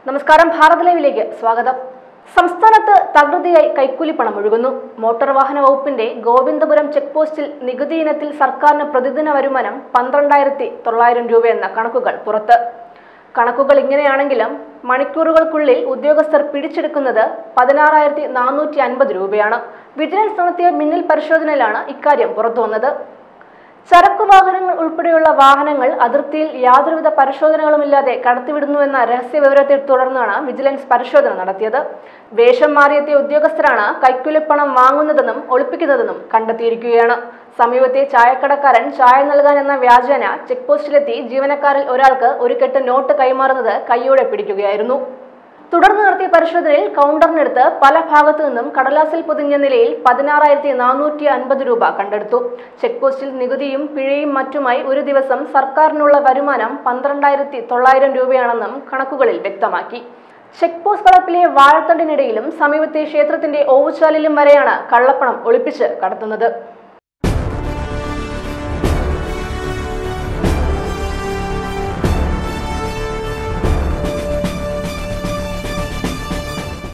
നമസ്കാരം ഭാരത് ലൈവിലേക്ക് സ്വാഗതം സംസ്ഥാനത്ത് തകൃതിയായി കൈക്കൂലിപ്പണം ഒഴുകുന്നു മോട്ടോർ വാഹന വകുപ്പിന്റെ ഗോവിന്ദപുരം ചെക്ക് പോസ്റ്റിൽ നികുതി ഇനത്തിൽ സർക്കാരിന് പ്രതിദിന വരുമാനം പന്ത്രണ്ടായിരത്തി തൊള്ളായിരം രൂപയെന്ന കണക്കുകൾ പുറത്ത് കണക്കുകൾ ഇങ്ങനെയാണെങ്കിലും മണിക്കൂറുകൾക്കുള്ളിൽ ഉദ്യോഗസ്ഥർ പിടിച്ചെടുക്കുന്നത് പതിനാറായിരത്തി നാനൂറ്റി അൻപത് രൂപയാണ് വിജിലൻസ് നടത്തിയ മിന്നൽ പരിശോധനയിലാണ് ഇക്കാര്യം പുറത്തുവന്നത് ചരക്കു വാഹനങ്ങൾ ഉൾപ്പെടെയുള്ള വാഹനങ്ങൾ അതിർത്തിയിൽ യാതൊരുവിധ പരിശോധനകളുമില്ലാതെ കടത്തിവിടുന്നുവെന്ന രഹസ്യ വിവരത്തെ തുടർന്നാണ് വിജിലൻസ് പരിശോധന നടത്തിയത് വേഷം മാറിയെത്തിയ ഉദ്യോഗസ്ഥരാണ് കൈക്കൂലിപ്പണം വാങ്ങുന്നതെന്നും ഒളിപ്പിക്കുന്നതെന്നും കണ്ടെത്തിയിരിക്കുകയാണ് സമീപത്തെ ചായക്കടക്കാരൻ ചായ നൽകാൻ എന്ന വ്യാജേന ചെക്ക് പോസ്റ്റിലെത്തി ജീവനക്കാരിൽ ഒരാൾക്ക് ഒരു കെട്ട് നോട്ട് കൈമാറുന്നത് കൈയോടെ പിടിക്കുകയായിരുന്നു തുടർന്ന് നടത്തിയ പരിശോധനയിൽ കൗണ്ടറിനടുത്ത് പല ഭാഗത്തു നിന്നും കടലാസിൽ പൊതിഞ്ഞ നിലയിൽ പതിനാറായിരത്തി നാനൂറ്റി അൻപത് രൂപ കണ്ടെടുത്തു ചെക്ക് പോസ്റ്റിൽ നികുതിയും പിഴയും മറ്റുമായി ഒരു ദിവസം സർക്കാരിനുള്ള വരുമാനം പന്ത്രണ്ടായിരത്തി തൊള്ളായിരം രൂപയാണെന്നും കണക്കുകളിൽ വ്യക്തമാക്കി ചെക്ക് പോസ്റ്റ് കളപ്പിലെ വാഴത്തണ്ടിനിടയിലും സമീപത്തെ ക്ഷേത്രത്തിന്റെ ഓവുചാലിലും വരെയാണ് കള്ളപ്പണം ഒളിപ്പിച്ച് കടത്തുന്നത്